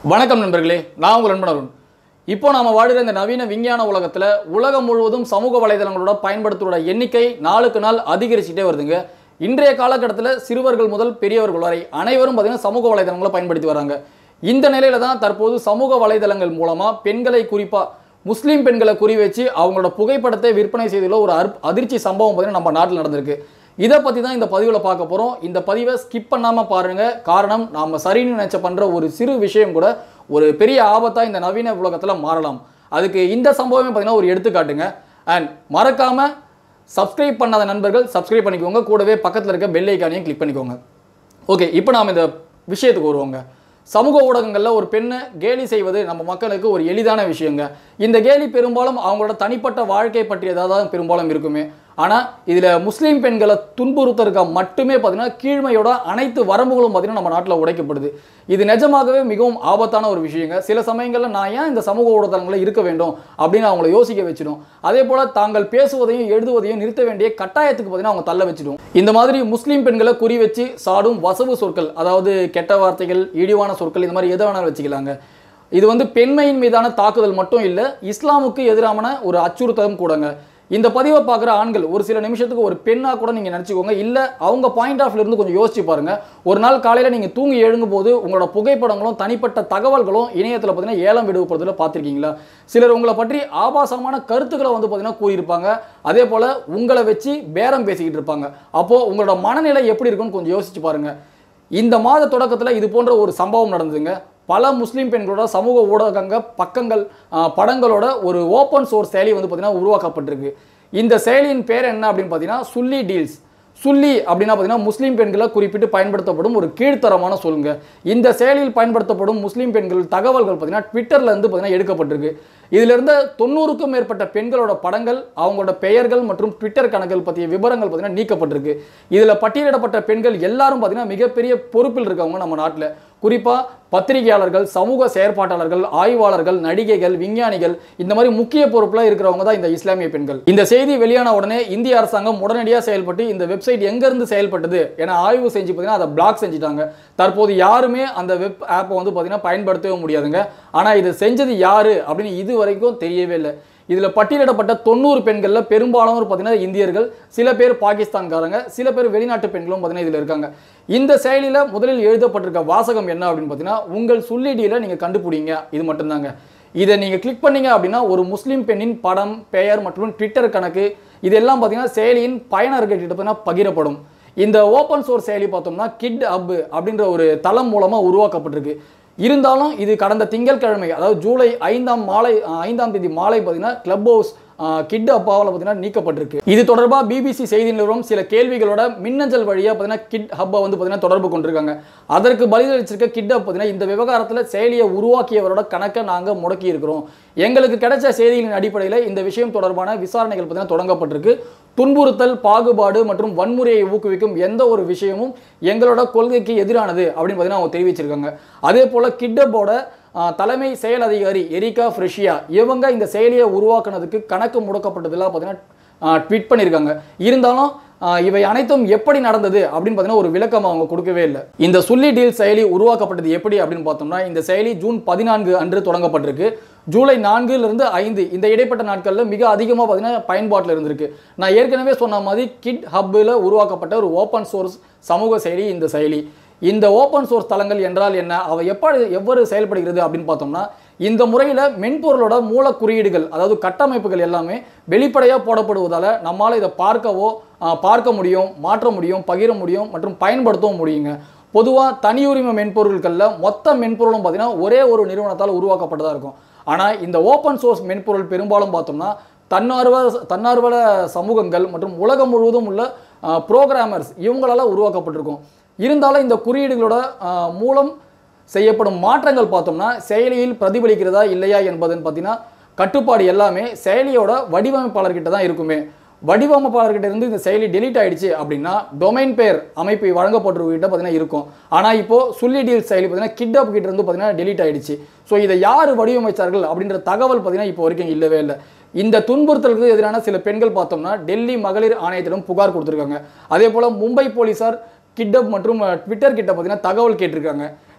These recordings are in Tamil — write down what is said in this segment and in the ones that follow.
வணக்கம் நண்பர்களே நான் உங்கள் நண்பன் அருண் இப்போ நாம வாழுகிற இந்த நவீன விஞ்ஞான உலகத்தில் உலகம் முழுவதும் சமூக வலைதளங்களோட பயன்படுத்துவோட எண்ணிக்கை நாளுக்கு நாள் அதிகரிச்சுட்டே வருதுங்க இன்றைய காலகட்டத்தில் சிறுவர்கள் முதல் பெரியவர்கள் வரை அனைவரும் பார்த்தீங்கன்னா சமூக வலைதளங்களை பயன்படுத்தி வராங்க இந்த நிலையில தான் தற்போது சமூக வலைதளங்கள் மூலமாக பெண்களை குறிப்பாக முஸ்லீம் பெண்களை குறி வச்சு அவங்களோட புகைப்படத்தை விற்பனை செய்துள்ள ஒரு அற்ப- அதிர்ச்சி சம்பவம் பார்த்தீங்கன்னா நம்ம நாட்டில் நடந்திருக்கு இதை பற்றி தான் இந்த பதிவில் பார்க்க போகிறோம் இந்த பதிவை ஸ்கிப் பண்ணாமல் பாருங்கள் காரணம் நாம் சரின்னு நினச்ச பண்ணுற ஒரு சிறு விஷயம் கூட ஒரு பெரிய ஆபத்தாக இந்த நவீன உலகத்தில் மாறலாம் அதுக்கு இந்த சம்பவமே பார்த்தீங்கன்னா ஒரு எடுத்துக்காட்டுங்க அண்ட் மறக்காமல் சப்ஸ்கிரைப் பண்ணாத நண்பர்கள் சப்ஸ்கிரைப் பண்ணிக்கோங்க கூடவே பக்கத்தில் இருக்க பெல் ஐக்கானையும் கிளிக் பண்ணிக்கோங்க ஓகே இப்போ நாம் இந்த விஷயத்துக்கு வருவோங்க சமூக ஊடகங்களில் ஒரு பெண்ணை கேலி செய்வது நம்ம மக்களுக்கு ஒரு எளிதான விஷயங்க இந்த கேலி பெரும்பாலும் அவங்களோட தனிப்பட்ட வாழ்க்கை பற்றியதாக தான் பெரும்பாலும் இருக்குமே ஆனால் இதில் முஸ்லீம் பெண்களை துன்புறுத்தருக்க மட்டுமே பார்த்தீங்கன்னா கீழ்மையோட அனைத்து வரம்புகளும் பார்த்தீங்கன்னா நம்ம நாட்டில் உடைக்கப்படுது இது நிஜமாகவே மிகவும் ஆபத்தான ஒரு விஷயங்க சில சமயங்களில் நான் ஏன் இந்த சமூக ஊடகங்களில் இருக்க வேண்டும் அப்படின்னு அவங்கள யோசிக்க வச்சிடும் அதே போல் தாங்கள் பேசுவதையும் எழுதுவதையும் நிறுத்த வேண்டிய கட்டாயத்துக்கு பார்த்தீங்கன்னா அவங்க தள்ள வச்சிடும் இந்த மாதிரி முஸ்லீம் பெண்களை குறி வச்சு சாடும் வசவு சொற்கள் அதாவது கெட்ட வார்த்தைகள் இழிவான சொற்கள் இந்த மாதிரி எதை வேணாலும் வச்சுக்கலாங்க இது வந்து பெண்மையின் மீதான தாக்குதல் மட்டும் இல்லை இஸ்லாமுக்கு எதிரான ஒரு அச்சுறுத்தலும் கூடங்க இந்த பதிவை பார்க்குற ஆண்கள் ஒரு சில நிமிஷத்துக்கு ஒரு பெண்ணாக கூட நீங்கள் நினச்சிக்கோங்க இல்லை அவங்க பாயிண்ட் ஆஃப் இருந்து கொஞ்சம் யோசிச்சு பாருங்க ஒரு நாள் காலையில் நீங்கள் தூங்கி எழுங்கும் போது உங்களோட புகைப்படங்களும் தனிப்பட்ட தகவல்களும் இணையத்தில் பார்த்தீங்கன்னா ஏலம் விடுவிப்படுறதுல பார்த்துருக்கீங்களா சிலர் உங்களை பற்றி ஆபாசமான கருத்துக்களை வந்து பார்த்தீங்கன்னா கூறியிருப்பாங்க அதே போல் உங்களை வச்சு பேரம் பேசிக்கிட்டு இருப்பாங்க அப்போது உங்களோட மனநிலை எப்படி இருக்குன்னு கொஞ்சம் யோசிச்சு பாருங்க இந்த மாத தொடக்கத்தில் இது போன்ற ஒரு சம்பவம் நடந்ததுங்க பல முஸ்லீம் பெண்களோட சமூக ஊடகங்க பக்கங்கள் ஆ, படங்களோட ஒரு ஓப்பன் சோர்ஸ் செயலி வந்து பார்த்தீங்கன்னா உருவாக்கப்பட்டிருக்கு இந்த செயலியின் பேர் என்ன அப்படின்னு பார்த்தீங்கன்னா சுல்லி டீல்ஸ் சுல்லி அப்படின்னா பார்த்தீங்கன்னா முஸ்லீம் பெண்களை குறிப்பிட்டு பயன்படுத்தப்படும் ஒரு கீழ்த்தரமான சொல்லுங்க இந்த செயலியில் பயன்படுத்தப்படும் முஸ்லீம் பெண்கள் தகவல்கள் பார்த்தீங்கன்னா ட்விட்டர்ல இருந்து பார்த்தீங்கன்னா எடுக்கப்பட்டிருக்கு இதுல இருந்த தொண்ணூறுக்கும் மேற்பட்ட பெண்களோட படங்கள் அவங்களோட பெயர்கள் மற்றும் ட்விட்டர் கணக்குகள் பற்றிய விவரங்கள் பார்த்தீங்கன்னா நீக்கப்பட்டிருக்கு இதுல பட்டியலிடப்பட்ட பெண்கள் எல்லாரும் பார்த்தீங்கன்னா மிகப்பெரிய பொறுப்பில் இருக்கவங்க நம்ம நாட்டில் குறிப்பா பத்திரிகையாளர்கள் சமூக செயற்பாட்டாளர்கள் ஆய்வாளர்கள் நடிகைகள் விஞ்ஞானிகள் இந்த மாதிரி முக்கிய பொறுப்புல இருக்கிறவங்க தான் இந்த இஸ்லாமிய பெண்கள் இந்த செய்தி வெளியான உடனே இந்திய அரசாங்கம் உடனடியாக செயல்பட்டு இந்த வெப்சைட் எங்க இருந்து செயல்பட்டது என ஆய்வு செஞ்சு பார்த்தீங்கன்னா அதை பிளாக் செஞ்சுட்டாங்க தற்போது யாருமே அந்த வெப் ஆப்பை வந்து பார்த்தீங்கன்னா பயன்படுத்தவே முடியாதுங்க ஆனா இது செஞ்சது யாரு அப்படின்னு இது வரைக்கும் தெரியவே இல்லை இதில் பட்டியலிடப்பட்ட தொண்ணூறு பெண்களில் பெரும்பாலும் பார்த்தீங்கன்னா இந்தியர்கள் சில பேர் பாகிஸ்தான்காரங்க சில பேர் வெளிநாட்டு பெண்களும் பார்த்தீங்கன்னா இதில் இருக்காங்க இந்த செயலியில் முதலில் எழுதப்பட்டிருக்க வாசகம் என்ன அப்படின்னு பார்த்தீங்கன்னா உங்கள் சுல்லிடியில் நீங்கள் கண்டுபிடிங்க இது மட்டும்தாங்க இதை நீங்கள் கிளிக் பண்ணீங்க அப்படின்னா ஒரு முஸ்லீம் பெண்ணின் படம் பெயர் மற்றும் ட்விட்டர் கணக்கு இதெல்லாம் பார்த்தீங்கன்னா செயலியின் பயனர்கிட்ட பார்த்தீங்கன்னா பகிரப்படும் இந்த ஓப்பன் சோர்ஸ் செயலி பார்த்தோம்னா கிட் ஹப் அப்படின்ற ஒரு தளம் மூலமாக உருவாக்கப்பட்டிருக்கு இருந்தாலும் இது கடந்த திங்கட்கிழமை அதாவது ஜூலை ஐந்தாம் மாலை அஹ், ஐந்தாம் தேதி மாலை பார்த்தீங்கன்னா கிளப் ஹவுஸ் கிட் அப்பாவில் பார்த்தீங்கன்னா நீக்கப்பட்டிருக்கு இது தொடர்பாக பிபிசி செய்தி நிறுவனம் சில கேள்விகளோட மின்னஞ்சல் வழியாக பார்த்தீங்கன்னா கிட் ஹப்பை வந்து பார்த்தீங்கன்னா தொடர்பு கொண்டிருக்காங்க அதற்கு பதிலளிச்சிருக்க கிட் ஹப் பார்த்தீங்கன்னா இந்த விவகாரத்தில் செயலியை உருவாக்கியவரோட கணக்கை நாங்கள் முடக்கி இருக்கிறோம் எங்களுக்கு கிடைச்ச செய்திகளின் அடிப்படையில் இந்த விஷயம் தொடர்பான விசாரணைகள் பார்த்தீங்கன்னா தொடங்கப்பட்டிருக்கு துன்புறுத்தல் பாகுபாடு மற்றும் வன்முறையை ஊக்குவிக்கும் எந்த ஒரு விஷயமும் எங்களோட கொள்கைக்கு எதிரானது அப்படின்னு பார்த்தீங்கன்னா அவங்க தெரிவிச்சிருக்காங்க அதே போல் கிட்டப்போட தலைமை செயல் அதிகாரி எரிகா ஃப்ரெஷியா இவங்க இந்த செயலியை உருவாக்குனதுக்கு கணக்கு முடக்கப்பட்டதெல்லாம் பார்த்தீங்கன்னா ட்வீட் பண்ணியிருக்காங்க இருந்தாலும் ஆஹ் இவை அனைத்தும் எப்படி நடந்தது அப்படின்னு பார்த்தீங்கன்னா ஒரு விளக்கம் அவங்க கொடுக்கவே இல்லை இந்த சுல்லி டீல் செயலி உருவாக்கப்பட்டது எப்படி அப்படின்னு பார்த்தோம்னா இந்த செயலி ஜூன் பதினான்கு அன்று தொடங்கப்பட்டிருக்கு ஜூலை நான்குல இருந்து ஐந்து இந்த இடைப்பட்ட நாட்களில் மிக அதிகமாக பார்த்தீங்கன்னா பயன்பாட்டில் இருந்திருக்கு நான் ஏற்கனவே சொன்ன மாதிரி கிட் ஹப்பில் உருவாக்கப்பட்ட ஒரு ஓப்பன் சோர்ஸ் சமூக செயலி இந்த செயலி இந்த ஓப்பன் சோர்ஸ் தளங்கள் என்றால் என்ன அவை எப்படி எவ்வாறு செயல்படுகிறது அப்படின்னு பார்த்தோம்னா இந்த முறையில் மென்பொருளோட மூல குறியீடுகள் அதாவது கட்டமைப்புகள் எல்லாமே வெளிப்படையாக போடப்படுவதால் நம்மால் இதை பார்க்கவோ ஆஹ், பார்க்க முடியும் மாற்ற முடியும் பகிர முடியும் மற்றும் பயன்படுத்தவும் முடியுங்க பொதுவாக தனியுரிமை மென்பொருட்களில் மொத்த மென்பொருளும் பார்த்தீங்கன்னா ஒரே ஒரு நிறுவனத்தால் உருவாக்கப்பட்டதாக இருக்கும் ஆனால் இந்த ஓப்பன் சோர்ஸ் மென்பொருள் பெரும்பாலும் பார்த்தோம்னா தன்னார்வ தன்னார்வல சமூகங்கள் மற்றும் உலகம் முழுவதும் உள்ள ப்ரோக்ராமர்ஸ் இவங்களால உருவாக்கப்பட்டிருக்கும் இருந்தாலும் இந்த குறியீடுகளோட ஆஹ், மூலம் செய்யப்படும் மாற்றங்கள் பார்த்தோம்னா செயலியில் பிரதிபலிக்கிறதா இல்லையா என்பதுன்னு பார்த்தீங்கன்னா கட்டுப்பாடு எல்லாமே செயலியோட வடிவமைப்பாளர்கிட்ட தான் இருக்குமே வடிவமைப்பாளர்கிட்ட இருந்து இந்த செயலி டெலீட் ஆயிடுச்சு அப்படின்னா டொமைன் பேர் அமைப்பு வழங்கப்பட்டிருக்கிட்ட பார்த்தீங்கன்னா இருக்கும் ஆனால் இப்போ சுல்லி டீல் செயலி பார்த்தீங்கன்னா கிட்அப் கிட்ட இருந்து பார்த்தீங்கன்னா டெலீட் ஆயிடுச்சு ஸோ இதை யார் வடிவமைச்சார்கள் அப்படின்ற தகவல் பார்த்தீங்கன்னா இப்போ வரைக்கும் இல்லவே இல்லை இந்த துன்புறுத்தலுக்கு எதிரான சில பெண்கள் பார்த்தோம்னா டெல்லி மகளிர் ஆணையத்திடம் புகார் கொடுத்துருக்காங்க அதே போல் மும்பை போலீசார் கிட்டப் மற்றும் ட்விட்டர் கிட்ட பார்த்தீங்கன்னா தகவல் கேட்டிருக்காங்க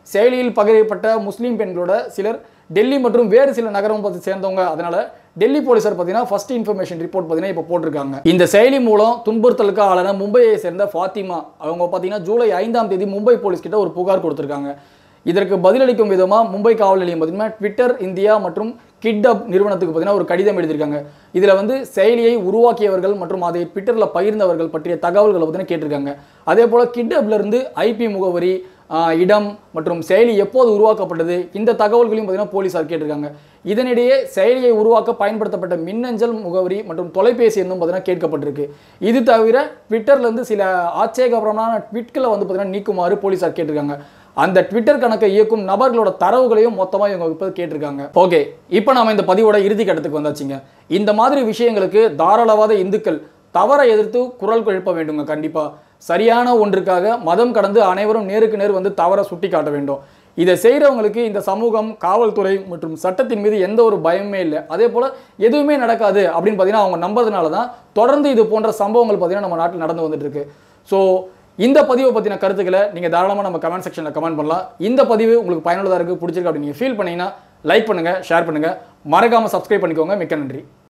செயலியில் பகிரப்பட்ட முஸ்லீம் பெண்களோட சிலர் டெல்லி மற்றும் வேறு சில நகரம் பார்த்து சேர்ந்தவங்க அதனால டெல்லி போலீசார் பார்த்தீங்கன்னா ஃபர்ஸ்ட் இன்ஃபர்மேஷன் ரிப்போர்ட் பார்த்தீங்கன்னா இப்போ போட்டிருக்காங்க இந்த செயலி மூலம் துன்புறுத்தலுக்கு ஆளான மும்பையை சேர்ந்த ஃபாத்திமா அவங்க பார்த்தீங்கன்னா ஜூலை ஐந்தாம் தேதி மும்பை போலீஸ் கிட்ட ஒரு புகார் கொடுத்துருக்காங்க இதற்கு பதிலளிக்கும் விதமாக மும்பை காவல் நிலையம் பார்த்தீங்கன்னா ட்விட்டர் இந்தியா மற்றும் கிட்டப் நிறுவனத்துக்கு பார்த்தீங்கன்னா ஒரு கடிதம் எழுதியிருக்காங்க இதில் வந்து செயலியை உருவாக்கியவர்கள் மற்றும் அதை ட்விட்டரில் பகிர்ந்தவர்கள் பற்றிய தகவல்களை பார்த்தீங்கன்னா கேட்டிருக்காங்க அதே போல் கிட்டப்ல இருந்து ஐபி முகவரி ஆஹ், இடம் மற்றும் செயலி எப்போது உருவாக்கப்பட்டது இந்த தகவல்களையும் பார்த்தீங்கன்னா போலீசார் கேட்டிருக்காங்க இதனிடையே செயலியை உருவாக்க பயன்படுத்தப்பட்ட மின்னஞ்சல் முகவரி மற்றும் தொலைபேசி எண்ணும் பார்த்தீங்கன்னா கேட்கப்பட்டிருக்கு இது தவிர ட்விட்டர்ல இருந்து சில ஆட்சேகபரமான ட்விட்களை வந்து பார்த்தீங்கன்னா நீக்குமாறு போலீசார் கேட்டிருக்காங்க அந்த ட்விட்டர் கணக்கை இயக்கும் நபர்களோட தரவுகளையும் மொத்தமாக இவங்க இப்போ கேட்டிருக்காங்க ஓகே இப்போ நாம இந்த பதிவோட இறுதி கட்டத்துக்கு வந்தாச்சுங்க இந்த மாதிரி விஷயங்களுக்கு தாராளவாத இந்துக்கள் தவறை எதிர்த்து குரல் எழுப்ப வேண்டுங்க கண்டிப்பா சரியான ஒன்றுக்காக மதம் கடந்து அனைவரும் நேருக்கு நேர் வந்து தவறை சுட்டி காட்ட வேண்டும் இதை செய்கிறவங்களுக்கு இந்த சமூகம் காவல்துறை மற்றும் சட்டத்தின் மீது எந்த ஒரு பயமே இல்லை அதே போல் எதுவுமே நடக்காது அப்படின்னு பார்த்தீங்கன்னா அவங்க நம்புறதுனால தான் தொடர்ந்து இது போன்ற சம்பவங்கள் பார்த்தீங்கன்னா நம்ம நாட்டில் நடந்து வந்துட்டு இருக்கு ஸோ இந்த பதிவை பற்றின கருத்துக்களை நீங்கள் தாராளமாக நம்ம கமெண்ட் செக்ஷனில் கமெண்ட் பண்ணலாம் இந்த பதிவு உங்களுக்கு பயனுள்ளதாக இருக்குது பிடிச்சிருக்கு அப்படின்னு நீங்கள் ஃபீல் பண்ணீங்கன்னா லைக் பண்ணுங்கள் ஷேர் பண்ணுங்கள் மறக்காமல் சப்ஸ்கிரைப் பண்ணிக்கோங்க மிக்க நன்றி